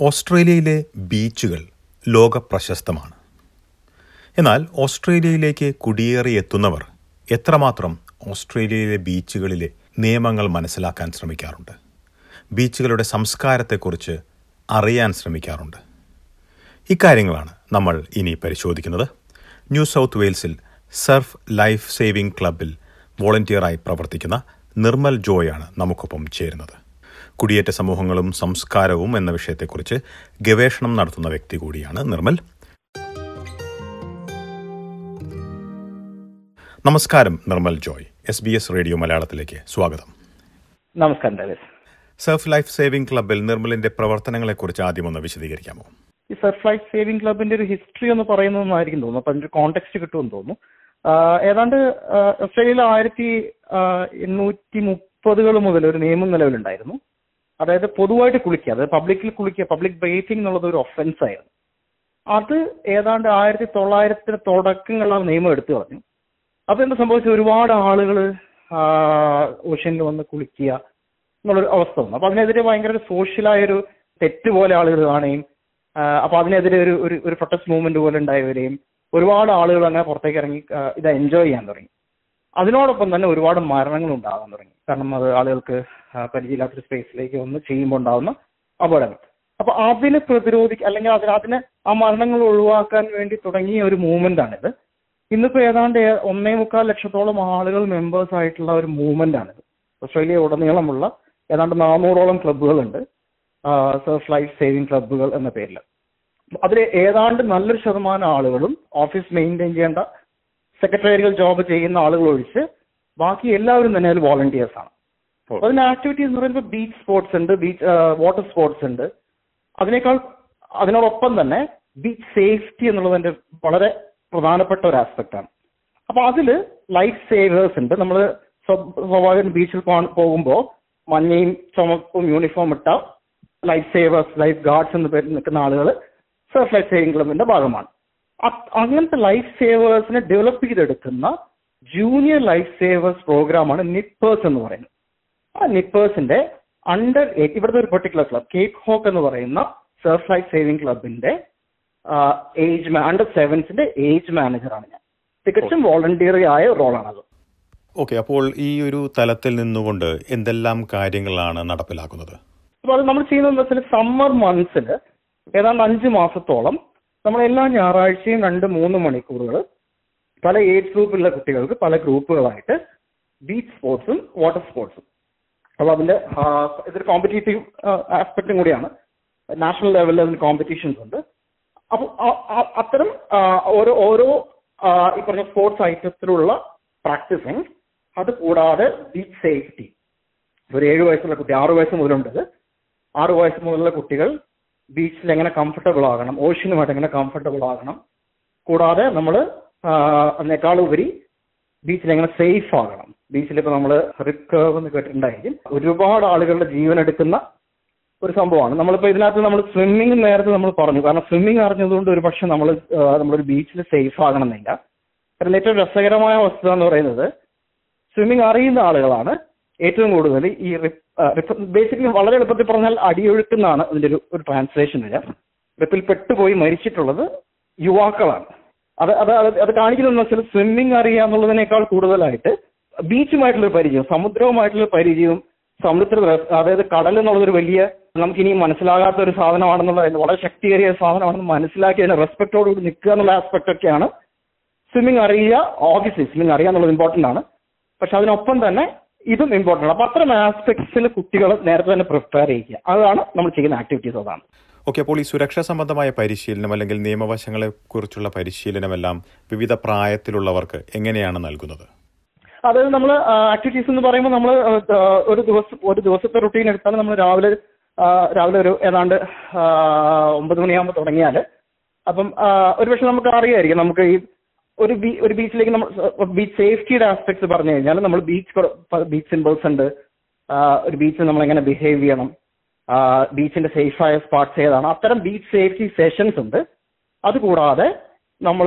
ഓസ്ട്രേലിയയിലെ ബീച്ചുകൾ ലോകപ്രശസ്തമാണ് എന്നാൽ ഓസ്ട്രേലിയയിലേക്ക് കുടിയേറിയെത്തുന്നവർ എത്രമാത്രം ഓസ്ട്രേലിയയിലെ ബീച്ചുകളിലെ നിയമങ്ങൾ മനസ്സിലാക്കാൻ ശ്രമിക്കാറുണ്ട് ബീച്ചുകളുടെ സംസ്കാരത്തെക്കുറിച്ച് അറിയാൻ ശ്രമിക്കാറുണ്ട് ഇക്കാര്യങ്ങളാണ് നമ്മൾ ഇനി പരിശോധിക്കുന്നത് ന്യൂ സൗത്ത് വെയിൽസിൽ സർഫ് ലൈഫ് സേവിംഗ് ക്ലബിൽ വോളണ്ടിയറായി പ്രവർത്തിക്കുന്ന നിർമ്മൽ ജോയാണ് നമുക്കൊപ്പം ചേരുന്നത് കുടിയേറ്റ സമൂഹങ്ങളും സംസ്കാരവും എന്ന വിഷയത്തെക്കുറിച്ച് ഗവേഷണം നടത്തുന്ന വ്യക്തി കൂടിയാണ് നിർമ്മൽ നമസ്കാരം Nirmal Joy S B S radio മലയാളത്തിലേക്ക് സ്വാഗതം നമസ്കാരം ഡേവിസ് സർഫ് ലൈഫ് സേവിംഗ് ക്ലബിൽ നിർമ്മലിന്റെ പ്രവർത്തനങ്ങളെക്കുറിച്ച് ആദ്യം ഒന്ന് വിശദീകരിക്കാമോ ഈ സർഫ് ലൈഫ് സേവിംഗ് ക്ലബിന്റെ ഒരു ഹിസ്റ്ററി എന്ന് പറയുന്നതെന്നായിരിക്കും തോന്നുന്നു അപ്പൊ അതിന്റെ ഒരു കോണ്ടെക്സ്റ്റ് കിട്ടുമെന്ന് തോന്നുന്നു ആ, ഏതാണ്ട് ആ, ഓസ്ട്രേലിയയിൽ ആയിരത്തി എണ്ണൂറ്റി മുപ്പതുകൾ മുതൽ ഒരു നിയമം നിലവിലുണ്ടായിരുന്നു അതായത് പൊതുവായിട്ട് കുളിക്കുക അതായത് പബ്ലിക്കിൽ കുളിക്കുക പബ്ലിക് ബേറ്റിംഗ് എന്നുള്ളത് ഒരു ഒഫൻസ് ആയിരുന്നു അത് ഏതാണ്ട് ആയിരത്തി തൊള്ളായിരത്തിന് തുടക്കങ്ങളിൽ ആ നിയമം എടുത്തു കളഞ്ഞു അപ്പൊ എന്താ സംഭവിച്ചത് ഒരുപാട് ആളുകൾ ഓഷ്യനിൽ വന്ന് കുളിക്കുക എന്നുള്ളൊരു അവസ്ഥ വന്നു അപ്പൊ അതിനെതിരെ ഭയങ്കര ഒരു സോഷ്യലായൊരു തെറ്റ് പോലെ ആളുകൾ കാണുകയും ആ, അപ്പൊ അതിനെതിരെ ഒരു ഒരു ഒരു പ്രൊട്ടസ്റ്റ് മൂവ്മെന്റ് പോലെ ഉണ്ടായി വരികയും ഒരുപാട് ആളുകൾ അങ്ങനെ പുറത്തേക്ക് ഇറങ്ങി ആ, ഇത് എൻജോയ് ചെയ്യാൻ തുടങ്ങി അതിനോടൊപ്പം തന്നെ ഒരുപാട് മരണങ്ങൾ ഉണ്ടാകാൻ തുടങ്ങി കാരണം അത് ആളുകൾക്ക് ആ, പരിചയമില്ലാത്തൊരു സ്പേസിലേക്ക് വന്ന് ചെയ്യുമ്പോൾ ഉണ്ടാകുന്ന അപകടങ്ങൾ അപ്പൊ അതിനെ പ്രതിരോധിക്കുക അല്ലെങ്കിൽ അതിന് അതിനെ ആ മരണങ്ങൾ ഒഴിവാക്കാൻ വേണ്ടി തുടങ്ങിയ ഒരു മൂവ്മെന്റ് ആണിത് ഇന്നിപ്പോ ഏതാണ്ട് ഏ- ഒന്നേ മുക്കാൽ ലക്ഷത്തോളം ആളുകൾ മെമ്പേഴ്സ് ആയിട്ടുള്ള ഒരു മൂവ്മെന്റ് ആണിത് ഓസ്ട്രേലിയ ഉടനീളമുള്ള ഏതാണ്ട് നാനൂറോളം ക്ലബ്ബുകളുണ്ട് സർഫ് ലൈഫ് സേവിംഗ് ക്ലബ്ബുകൾ എന്ന പേരിൽ അതിൽ ഏതാണ്ട് നല്ലൊരു ശതമാനം ആളുകളും ഓഫീസ് മെയിൻറ്റെയിൻ ചെയ്യേണ്ട സെക്രട്ടറിയൽ ജോബ് ചെയ്യുന്ന ആളുകൾ ഒഴിച്ച് ബാക്കി എല്ലാവരും തന്നെ അതിൽ വോളണ്ടിയേഴ്സ് ആണ് അപ്പൊ അതിന്റെ ആക്ടിവിറ്റീസ് എന്ന് പറയുമ്പോൾ ബീച്ച് സ്പോർട്സ് ഉണ്ട് ബീച്ച് വാട്ടർ സ്പോർട്സ് ഉണ്ട് അതിനേക്കാൾ അതിനോടൊപ്പം തന്നെ ബീച്ച് സേഫ്റ്റി എന്നുള്ളതിന്റെ വളരെ പ്രധാനപ്പെട്ട ഒരു ആസ്പെക്ട് ആണ് അപ്പൊ അതില് ലൈഫ് സേവേഴ്സ് ഉണ്ട് നമ്മൾ സ്വാഭാവികം ബീച്ചിൽ പോകുമ്പോൾ മഞ്ഞയും ചുമപ്പും യൂണിഫോം ഇട്ട ലൈഫ് സേവേഴ്സ് ലൈഫ് ഗാർഡ്സ് എന്ന പേരിൽ നിൽക്കുന്ന ആളുകൾ സർഫ് ലൈഫ് സേവിംഗ് ക്ലബിന്റെ ഭാഗമാണ് അ- അങ്ങനത്തെ ലൈഫ് സേവേഴ്സിനെ ഡെവലപ്പ് ചെയ്തെടുക്കുന്ന ജൂനിയർ ലൈഫ് സേവേഴ്സ് പ്രോഗ്രാമാണ് നിപ്പേഴ്സ് എന്ന് പറയുന്നത് ആ നിപ്പേഴ്സിന്റെ അണ്ടർ ഇവിടുത്തെ ഒരു പെർട്ടിക്കുലർ ക്ലബ് കേക്ക് ഹോക്ക് എന്ന് പറയുന്ന സർഫ് ലൈഫ് സേവിംഗ് ക്ലബിന്റെ ഏജ് അണ്ടർ സെവൻസിന്റെ ഏജ് മാനേജറാണ് ഞാൻ തികച്ചും വോളണ്ടിയറി ആയ റോളാണത് ഓക്കെ അപ്പോൾ ഈ ഒരു തലത്തിൽ നിന്നുകൊണ്ട് എന്തെല്ലാം കാര്യങ്ങളാണ് നടപ്പിലാക്കുന്നത് അപ്പൊ അത് നമ്മൾ ചെയ്യുന്നത് വെച്ചാൽ സമ്മർ മന്ത്സിൽ ഏതാണ്ട് അഞ്ച് മാസത്തോളം നമ്മൾ എല്ലാ ഞായറാഴ്ചയും രണ്ട് മൂന്ന് മണിക്കൂറുകൾ പല ഏജ് ഗ്രൂപ്പിലുള്ള കുട്ടികൾക്ക് പല ഗ്രൂപ്പുകളായിട്ട് ബീച്ച് സ്പോർട്സും വാട്ടർ സ്പോർട്സും അപ്പൊ അതിന്റെ ആ, ഇതൊരു കോമ്പറ്റീറ്റീവ് ആസ്പെക്റ്റും കൂടിയാണ് നാഷണൽ ലെവലിൽ അതിന് കോമ്പറ്റീഷൻസ് ഉണ്ട് അപ്പൊ ആ- ആ- അത്തരം ആ, ഓരോ ഓരോ ആ, ഈ പറഞ്ഞ സ്പോർട്സ് ഐറ്റത്തിലുള്ള പ്രാക്ടീസിങ് അത് കൂടാതെ ബീച്ച് സേഫ്റ്റി ഒരു ഏഴ് വയസ്സുള്ള കുട്ടി ആറു വയസ്സ് മുതലുണ്ട് ആറു വയസ്സ് മുതലുള്ള കുട്ടികൾ ബീച്ചിൽ എങ്ങനെ കംഫർട്ടബിൾ ആകണം ഓഷ്യനുമായിട്ട് എങ്ങനെ കംഫർട്ടബിൾ ആകണം കൂടാതെ നമ്മൾ അതിനേക്കാൾ ഉപരി ബീച്ചിൽ എങ്ങനെ സേഫ് ആകണം ബീച്ചിൽ ഇപ്പൊ നമ്മൾ റിപ്പ് കർവ് എന്ന് കേട്ടിട്ടുണ്ടായിരിക്കും ഒരുപാട് ആളുകളുടെ ജീവൻ എടുക്കുന്ന ഒരു സംഭവമാണ് നമ്മളിപ്പോ ഇതിനകത്ത് നമ്മൾ സ്വിമ്മിങ് നേരത്തെ നമ്മൾ പറഞ്ഞു കാരണം സ്വിമ്മിങ് അറിഞ്ഞതുകൊണ്ട് ഒരു പക്ഷെ നമ്മൾ നമ്മളൊരു ബീച്ചിൽ സേഫ് ആകണമെന്നില്ല കാരണം ഏറ്റവും രസകരമായ വസ്തുത എന്ന് പറയുന്നത് സ്വിമ്മിങ് അറിയുന്ന ആളുകളാണ് ഏറ്റവും കൂടുതൽ ഈ ബേസിക്കലി വളരെ എളുപ്പത്തിൽ പറഞ്ഞാൽ അടിയൊഴുക്കുന്നാണ് അതിന്റെ ഒരു ഒരു ട്രാൻസ്ലേഷൻ വരിക റിപ്പിൽ പെട്ടുപോയി മരിച്ചിട്ടുള്ളത് യുവാക്കളാണ് അത് അത് അത് അത് കാണിക്കുന്നതെന്ന് വെച്ചാൽ സ്വിമ്മിങ് അറിയുക എന്നുള്ളതിനേക്കാൾ കൂടുതലായിട്ട് ബീച്ചുമായിട്ടുള്ള ഒരു പരിചയം സമുദ്രവുമായിട്ടുള്ള ഒരു പരിചയവും സമുദ്ര അതായത് കടൽ എന്നുള്ളതൊരു വലിയ നമുക്കിനി മനസ്സിലാകാത്ത ഒരു സാധനമാണെന്നുള്ള വളരെ ശക്തിയേറിയ സാധനമാണെന്ന് മനസ്സിലാക്കി അതിന്റെ റെസ്പെക്ടോടുകൂടി നിൽക്കുക എന്നുള്ള ആസ്പെക്ട് ഒക്കെയാണ് സ്വിമ്മിങ് അറിയുക ഓബിയസ്ലി സ്വിമ്മിങ് അറിയുക എന്നുള്ളത് ഇമ്പോർട്ടന്റ് ആണ് പക്ഷെ അതിനൊപ്പം തന്നെ ഇതും ഇമ്പോർട്ടന്റ് ആണ് അപ്പൊ അത്തരം ആസ്പെക്ട്സിൽ കുട്ടികളെ നേരത്തെ തന്നെ പ്രിപ്പയർ ചെയ്യിക്കുക അതാണ് നമ്മൾ ചെയ്യുന്ന ആക്ടിവിറ്റീസ് അതാണ് ഓക്കെ അപ്പോൾ ഈ സുരക്ഷാ സംബന്ധമായ പരിശീലനം അല്ലെങ്കിൽ നിയമവശങ്ങളെ കുറിച്ചുള്ള പരിശീലനമെല്ലാം വിവിധ പ്രായത്തിലുള്ളവർക്ക് എങ്ങനെയാണ് നൽകുന്നത് അതായത് നമ്മൾ ആക്ടിവിറ്റീസ് എന്ന് പറയുമ്പോൾ നമ്മൾ ഒരു ദിവസം ഒരു ദിവസത്തെ റുട്ടീൻ എടുത്താൽ നമ്മൾ രാവിലെ ആ, രാവിലെ ഒരു ഏതാണ്ട് ആ, ഒമ്പത് മണിയാകുമ്പോൾ തുടങ്ങിയാൽ അപ്പം ആ, ഒരുപക്ഷെ നമുക്ക് അറിയായിരിക്കും നമുക്ക് ഈ ഒരു ബീ ഒരു ബീച്ചിലേക്ക് നമ്മൾ ബീച്ച് സേഫ്റ്റിയുടെ ആസ്പെക്ട്സ് പറഞ്ഞു കഴിഞ്ഞാൽ നമ്മൾ ബീച്ച് ബീച്ച് സിമ്പിൾസ് ഉണ്ട് ആ, ഒരു ബീച്ചിൽ നമ്മൾ എങ്ങനെ ബിഹേവ് ചെയ്യണം ബീച്ചിന്റെ സേഫായ സ്പോട്ട്സ് ഏതാണ് അത്തരം ബീച്ച് സേഫ്റ്റി സെഷൻസ് ഉണ്ട് അതുകൂടാതെ നമ്മൾ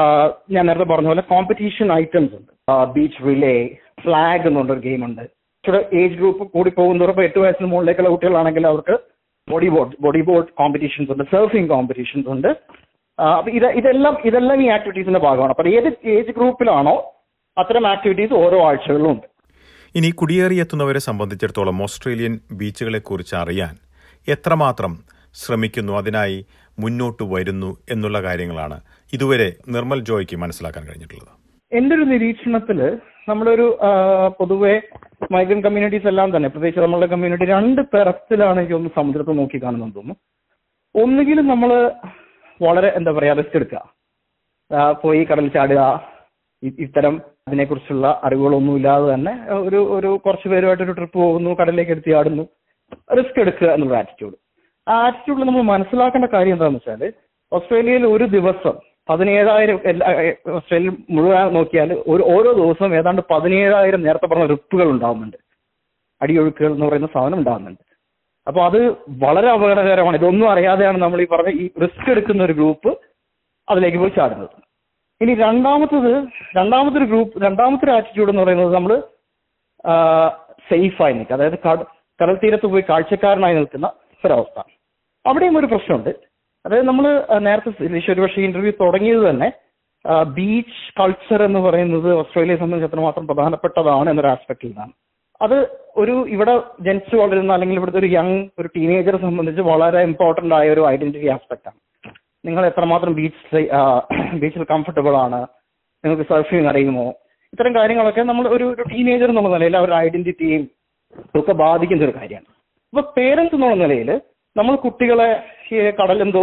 ഞാൻ നേരത്തെ പറഞ്ഞ പോലെ കോമ്പറ്റീഷൻ ഐറ്റംസ് ഉണ്ട് ബീച്ച് റിലേ ഫ്ലാഗ് എന്നുള്ളൊരു ഗെയിം ഉണ്ട് ഏജ് ഗ്രൂപ്പ് കൂടി പോകുന്നതോറും എട്ട് വയസ്സിന് മുകളിലേക്കുള്ള കുട്ടികളാണെങ്കിൽ അവർക്ക് body board body board competitions ഉണ്ട് സർഫിംഗ് കോമ്പറ്റീഷൻസ് ഉണ്ട് ആ, അപ്പൊ ഇത് ഇതെല്ലാം ഇതെല്ലാം ഈ ആക്ടിവിറ്റീസിന്റെ ഭാഗമാണ് അപ്പൊ ഏത് ഏജ് ഗ്രൂപ്പിലാണോ അത്തരം ആക്ടിവിറ്റീസ് ഓരോ ആഴ്ചകളിലും ഉണ്ട് ഇനി കുടിയേറിയെത്തുന്നവരെ സംബന്ധിച്ചിടത്തോളം ഓസ്ട്രേലിയൻ ബീച്ചുകളെ കുറിച്ച് അറിയാൻ എത്രമാത്രം ശ്രമിക്കുന്നു അതിനായി മുന്നോട്ട് വരുന്നു എന്നുള്ള കാര്യങ്ങളാണ് ഇതുവരെ നിർമ്മൽ ജോയ്ക്ക് മനസ്സിലാക്കാൻ കഴിഞ്ഞിട്ടുള്ളത് എന്റെ ഒരു നിരീക്ഷണത്തില് നമ്മളൊരു ആ, പൊതുവെ മൈഗ്രന്റ് കമ്മ്യൂണിറ്റീസ് എല്ലാം തന്നെ പ്രത്യേകിച്ച് നമ്മളുടെ കമ്മ്യൂണിറ്റി രണ്ട് തരത്തിലാണ് എനിക്ക് ഒന്ന് സമുദ്രത്തെ നോക്കി കാണുന്നത് തോന്നുന്നു ഒന്നുകിൽ നമ്മൾ വളരെ എന്താ പറയാ റിസ്ക് എടുക്കുക ആ, പോയി കടൽ ചാടുക ഇ- ഇത്തരം അതിനെക്കുറിച്ചുള്ള അറിവുകളൊന്നും ഇല്ലാതെ തന്നെ ഒരു ഒരു കുറച്ച് പേരുമായിട്ടൊരു ട്രിപ്പ് പോകുന്നു കടലിലേക്ക് എടുത്ത് ചാടുന്നു റിസ്ക് എടുക്കുക എന്നുള്ള ആറ്റിറ്റ്യൂഡ് ആ ആറ്റിറ്റ്യൂഡിൽ നമ്മൾ മനസ്സിലാക്കേണ്ട കാര്യം എന്താണെന്ന് വെച്ചാൽ ഓസ്ട്രേലിയയിൽ ഒരു ദിവസം പതിനേഴായിരം എല്ലാ ഓസ്ട്രേലിയ മുഴുവൻ നോക്കിയാൽ ഒരു ഓരോ ദിവസവും ഏതാണ്ട് പതിനേഴായിരം നേരത്തെ പറഞ്ഞ റിപ്പുകൾ ഉണ്ടാവുന്നുണ്ട് അടിയൊഴുക്കുകൾ എന്ന് പറയുന്ന സാധനം ഉണ്ടാകുന്നുണ്ട് അപ്പൊ അത് വളരെ അപകടകരമാണ് ഇതൊന്നും അറിയാതെയാണ് നമ്മൾ ഈ പറഞ്ഞ ഈ റിസ്ക് എടുക്കുന്ന ഒരു ഗ്രൂപ്പ് അതിലേക്ക് പോയി ചാടുന്നത് ഇനി രണ്ടാമത്തത് രണ്ടാമത്തെ ഒരു ഗ്രൂപ്പ് രണ്ടാമത്തെ ഒരു ആറ്റിറ്റ്യൂഡ് എന്ന് പറയുന്നത് നമ്മൾ സേഫായി നിൽക്കുക അതായത് കട- കടൽ തീരത്ത് പോയി കാഴ്ചക്കാരനായി നിൽക്കുന്ന ഒരവസ്ഥ അവിടെയും ഒരു പ്രശ്നമുണ്ട് അതായത് നമ്മൾ നേരത്തെ ലിഷ ഒരു പക്ഷേ ഇന്റർവ്യൂ തുടങ്ങിയത് തന്നെ ബീച്ച് കൾച്ചർ എന്ന് പറയുന്നത് ഓസ്ട്രേലിയയെ സംബന്ധിച്ച് എത്രമാത്രം പ്രധാനപ്പെട്ടതാണ് എന്നൊരു ആസ്പെക്റ്റിൽ നിന്നാണ് അത് ഒരു ഇവിടെ ജനിച്ചു വളരുന്ന അല്ലെങ്കിൽ ഇവിടുത്തെ ഒരു യങ് ഒരു ടീനേജറെ സംബന്ധിച്ച് വളരെ ഇമ്പോർട്ടന്റ് ആയ ഒരു ഐഡന്റിറ്റി ആസ്പെക്ട് ആണ് നിങ്ങൾ എത്രമാത്രം ബീച്ച് ബീച്ചിൽ കംഫർട്ടബിൾ ആണ് നിങ്ങൾക്ക് സർഫിങ് അറിയുമോ ഇത്തരം കാര്യങ്ങളൊക്കെ നമ്മൾ ഒരു ഒരു ടീനേജർ എന്നുള്ള നിലയിൽ അവരുടെ ഐഡന്റിറ്റിയും ഒക്കെ ബാധിക്കുന്ന ഒരു കാര്യമാണ് അപ്പൊ പേരൻസ് എന്നുള്ള നിലയിൽ നമ്മൾ കുട്ടികളെ ഈ കടലെന്തോ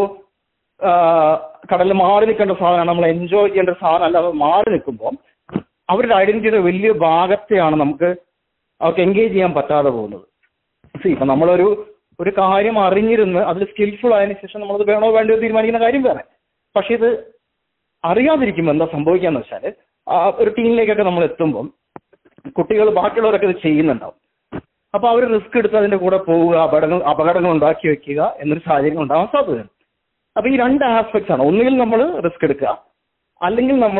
കടലിൽ മാറി നിൽക്കേണ്ട സാധനമാണ് നമ്മൾ എൻജോയ് ചെയ്യേണ്ട ഒരു സാധനം അല്ലാതെ മാറി നിൽക്കുമ്പോൾ അവരുടെ ഐഡന്റിറ്റിയുടെ വലിയ ഭാഗത്തെയാണ് നമുക്ക് അവർക്ക് എൻഗേജ് ചെയ്യാൻ പറ്റാതെ പോകുന്നത് See, ഇപ്പൊ നമ്മളൊരു ഒരു കാര്യം അറിഞ്ഞിരുന്ന് അതിൽ സ്കിൽഫുൾ ആയതിനു ശേഷം നമ്മളത് വേണോ വേണ്ടയോ തീരുമാനിക്കുന്ന കാര്യം വേറെ പക്ഷെ ഇത് അറിയാതിരിക്കുമ്പോൾ എന്താ സംഭവിക്കാന്ന് വെച്ചാൽ ആ ഒരു ടീമിലേക്കൊക്കെ നമ്മൾ എത്തുമ്പോൾ കുട്ടികൾ ബാക്കിയുള്ളവരൊക്കെ ഇത് ചെയ്യുന്നുണ്ടാവും അപ്പൊ അവർ റിസ്ക് എടുത്ത് അതിന്റെ കൂടെ പോവുക അപകടങ്ങൾ അപകടങ്ങൾ ഉണ്ടാക്കി വെക്കുക എന്നൊരു സാഹചര്യം ഉണ്ടാവാൻ സാധ്യതയുണ്ട് അപ്പൊ ഈ രണ്ട് ആസ്പെക്ട്സ് ആണ് ഒന്നുകിൽ നമ്മൾ റിസ്ക് എടുക്കുക അല്ലെങ്കിൽ നമ്മൾ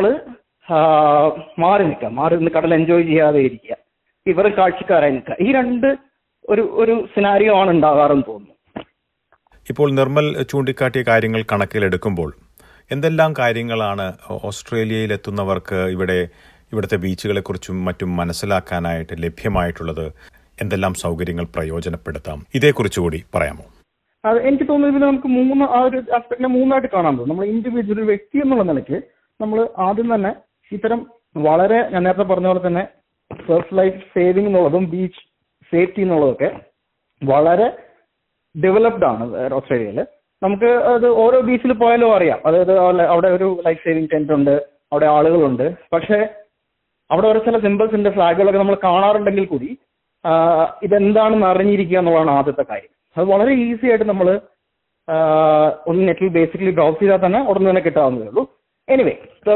മാറി നിൽക്കുക മാറി നിന്ന് കടൽ എൻജോയ് ചെയ്യാതെ ഇരിക്കുക ഇവർ കാഴ്ചക്കാരായി നിൽക്കുക ഈ രണ്ട് ഒരു ഒരു സിനാരിയോ ആണ് ഉണ്ടാകാറെന്ന് തോന്നുന്നു ഇപ്പോൾ നിർമ്മൽ ചൂണ്ടിക്കാട്ടിയ കാര്യങ്ങൾ കണക്കിലെടുക്കുമ്പോൾ എന്തെല്ലാം കാര്യങ്ങളാണ് ഓസ്ട്രേലിയയിൽ എത്തുന്നവർക്ക് ഇവിടെ ഇവിടുത്തെ ബീച്ചുകളെക്കുറിച്ചും മറ്റും മനസ്സിലാക്കാനായിട്ട് ലഭ്യമായിട്ടുള്ളത് എന്തെല്ലാം സൗകര്യങ്ങൾ പ്രയോജനപ്പെടുത്താം ഇതേക്കുറിച്ച് കൂടി പറയാമോ അത് എനിക്ക് തോന്നുന്നു ഇതിൽ നമുക്ക് മൂന്ന് ആ ഒരു ആസ്പെക്ടിനെ മൂന്നായിട്ട് കാണാൻ പറ്റും നമ്മൾ ഇൻഡിവിജ്വൽ ഒരു വ്യക്തി എന്നുള്ള നിലയ്ക്ക് നമ്മൾ ആദ്യം തന്നെ ഇത്തരം വളരെ ഞാൻ നേരത്തെ പറഞ്ഞ പോലെ തന്നെ സർഫ് ലൈഫ് സേവിംഗ് എന്നുള്ളതും ബീച്ച് സേഫ്റ്റി എന്നുള്ളതൊക്കെ വളരെ ഡെവലപ്ഡ് ആണ് ഓസ്ട്രേലിയയിൽ നമുക്ക് അത് ഓരോ ബീച്ചിൽ പോയാലും അറിയാം അതായത് അവിടെ- അവിടെ ഒരു ലൈഫ് സേവിംഗ് ടെന്റ് ഉണ്ട് അവിടെ ആളുകളുണ്ട് പക്ഷേ അവിടെ ഒരു ചില സിമ്പിൾസിന്റെ ഫ്ലാഗുകളൊക്കെ നമ്മൾ കാണാറുണ്ടെങ്കിൽ കൂടി ആ, ഇതെന്താണെന്ന് അറിഞ്ഞിരിക്കുക എന്നുള്ളതാണ് ആദ്യത്തെ കാര്യം അത് വളരെ ഈസി ആയിട്ട് നമ്മൾ ഒന്ന് നെറ്റിൽ ബേസിക്കലി ബ്രൗസ് ചെയ്താൽ തന്നെ ഉടനെ തന്നെ കിട്ടാവുന്നതേ ഉള്ളൂ anyway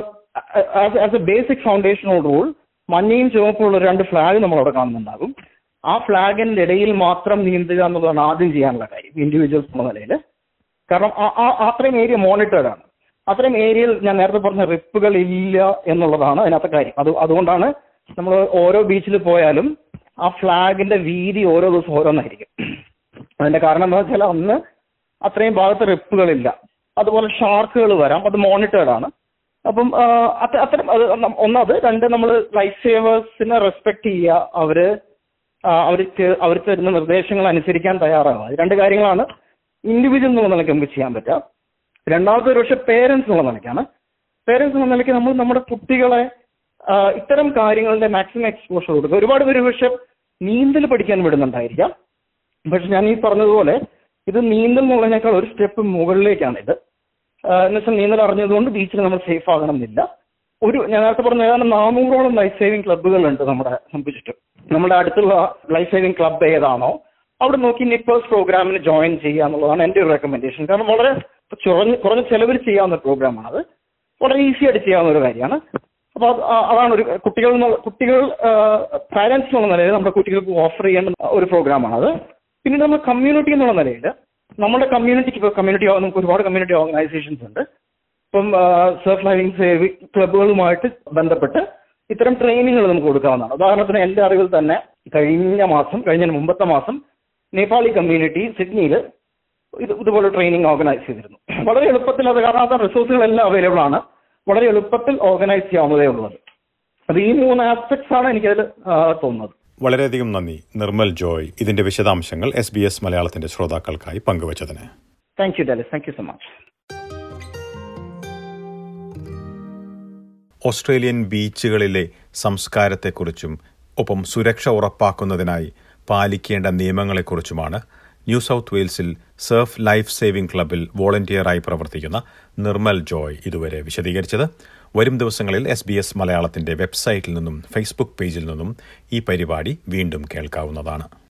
as a basic foundational rule മഞ്ഞയും ചുവപ്പുള്ള ഒരു രണ്ട് ഫ്ലാഗ് നമ്മൾ അവിടെ കാണുന്നുണ്ടാകും ആ ഫ്ലാഗിന്റെ ഇടയിൽ മാത്രം നീന്തുക എന്നുള്ളതാണ് ആദ്യം ചെയ്യാനുള്ള കാര്യം ഇൻഡിവിജ്വൽസ് എന്ന നിലയിൽ കാരണം ആ- ആ- അത്രയും ഏരിയ മോണിറ്റേർഡ് ആണ് അത്രയും ഏരിയയിൽ ഞാൻ നേരത്തെ പറഞ്ഞ റിപ്പുകൾ ഇല്ല എന്നുള്ളതാണ് അതിനകത്തെ കാര്യം അത് അതുകൊണ്ടാണ് നമ്മൾ ഓരോ ബീച്ചിൽ പോയാലും ആ ഫ്ലാഗിന്റെ വീതി ഓരോ ദിവസം ഓരോന്നായിരിക്കും അതിന്റെ കാരണം എന്താ വെച്ചാൽ അന്ന് അത്രയും ഭാഗത്ത് റിപ്പുകളില്ല അതുപോലെ ഷാർക്കുകൾ വരാം അത് മോണിറ്റേർഡ് ആണ് അപ്പം ആ, അത്ത- അത്തരം അത് നം- ഒന്നത് രണ്ട് നമ്മൾ ലൈഫ് സേവേഴ്സിനെ റെസ്പെക്ട് ചെയ്യുക അവര് ആ, അവർക്ക് അവർക്ക് തരുന്ന നിർദ്ദേശങ്ങൾ അനുസരിക്കാൻ തയ്യാറാവുക ഇത് രണ്ട് കാര്യങ്ങളാണ് ഇൻഡിവിജ്വൽ എന്നുള്ള നിലയ്ക്ക് നമുക്ക് ചെയ്യാൻ പറ്റുക രണ്ടാമത്തെ ഒരു പക്ഷേ പേരൻസ് എന്നുള്ള നിലയ്ക്കാണ് പേരൻസ് എന്ന നിലയ്ക്ക് നമ്മൾ നമ്മുടെ കുട്ടികളെ ആ, ഇത്തരം കാര്യങ്ങളുടെ മാക്സിമം എക്സ്പോഷർ കൊടുക്കുക ഒരുപാട് പേര് പക്ഷെ നീന്തൽ പഠിക്കാൻ വിടുന്നുണ്ടായിരിക്കാം പക്ഷെ ഞാൻ ഈ പറഞ്ഞതുപോലെ ഇത് നീന്തൽ എന്നുള്ളതിനേക്കാൾ ഒരു സ്റ്റെപ്പ് മുകളിലേക്കാണ് ഇത് എന്നുവെച്ചാൽ നീന്തൽ അറിഞ്ഞതുകൊണ്ട് ബീച്ചിൽ നമ്മൾ സേഫ് ആകണം എന്നില്ല ഒരു ഞാൻ നേരത്തെ പറഞ്ഞ ഏതാണ്ട് നാനൂറോളം ലൈഫ് സേവിംഗ് ക്ലബ്ബുകളുണ്ട് നമ്മുടെ നമുക്ക് ചുറ്റും നമ്മുടെ അടുത്തുള്ള ലൈഫ് സേവിംഗ് ക്ലബ്ബ് ഏതാണോ അവിടെ നോക്കി നിപ്പേഴ്സ് പ്രോഗ്രാമിന് ജോയിൻ ചെയ്യുക എന്നുള്ളതാണ് എൻ്റെ ഒരു റെക്കമെൻഡേഷൻ കാരണം വളരെ കുറഞ്ഞ കുറഞ്ഞ ചെലവിൽ ചെയ്യാവുന്ന ഒരു പ്രോഗ്രാമാണ് അത് വളരെ ഈസി ആയിട്ട് ചെയ്യാവുന്ന ഒരു കാര്യമാണ് അപ്പൊ അത് ആ- അതാണ് ഒരു കുട്ടികൾ എന്നുള്ള കുട്ടികൾ പാരന്റ്സ് എന്നുള്ള നിലയിൽ നമ്മുടെ കുട്ടികൾക്ക് ഓഫർ ചെയ്യേണ്ട ഒരു പ്രോഗ്രാമാണ് അത് പിന്നീട് നമ്മൾ കമ്മ്യൂണിറ്റി എന്നുള്ള നിലയിൽ നമ്മുടെ കമ്മ്യൂണിറ്റിക്ക് ഇപ്പോൾ കമ്മ്യൂണിറ്റി നമുക്ക് ഒരുപാട് കമ്മ്യൂണിറ്റി ഓർഗനൈസേഷൻസ് ഉണ്ട് ഇപ്പം സർഫ് ലൈവിംഗ് സേവി ക്ലബുകളുമായിട്ട് ബന്ധപ്പെട്ട് ഇത്തരം ട്രെയിനിങ്ങുകൾ നമുക്ക് കൊടുക്കാവുന്നതാണ് ഉദാഹരണത്തിന് എൻ്റെ അറിവിൽ തന്നെ കഴിഞ്ഞ മാസം കഴിഞ്ഞ മുമ്പത്തെ മാസം നേപ്പാളി കമ്മ്യൂണിറ്റി സിഡ്നിയിൽ ഇത് ഇതുപോലെ ട്രെയിനിങ് ഓർഗനൈസ് ചെയ്തിരുന്നു വളരെ എളുപ്പത്തിൽ അത് കാരണം അത് റിസോഴ്സുകളെല്ലാം അവൈലബിൾ ആണ് വളരെ എളുപ്പത്തിൽ ഓർഗനൈസ് ചെയ്യാവുന്നതേ ഉള്ളത് അത് ഈ മൂന്ന് ആസ്പെക്ട്സ് ആണ് എനിക്കതിൽ ആ, തോന്നുന്നത് വളരെയധികം നന്ദി നിർമ്മൽ ജോയ് ഇതിന്റെ വിശദാംശങ്ങൾ എസ് ബി എസ് മലയാളത്തിന്റെ ശ്രോതാക്കൾക്കായി പങ്കുവച്ചതിന് thank you Dalis thank you so much Australian ബീച്ചുകളിലെ സംസ്കാരത്തെക്കുറിച്ചും ഒപ്പം സുരക്ഷ ഉറപ്പാക്കുന്നതിനായി പാലിക്കേണ്ട നിയമങ്ങളെക്കുറിച്ചുമാണ് ന്യൂ സൗത്ത് വെയിൽസിൽ സർഫ് ലൈഫ് സേവിംഗ് ക്ലബിൽ വോളണ്ടിയറായി പ്രവർത്തിക്കുന്ന നിർമ്മൽ ജോയ് ഇതുവരെ വിശദീകരിച്ചത് വരും ദിവസങ്ങളിൽ എസ് ബി എസ് മലയാളത്തിന്റെ വെബ്സൈറ്റിൽ നിന്നും ഫേസ്ബുക്ക് പേജിൽ നിന്നും ഈ പരിപാടി വീണ്ടും കേൾക്കാവുന്നതാണ്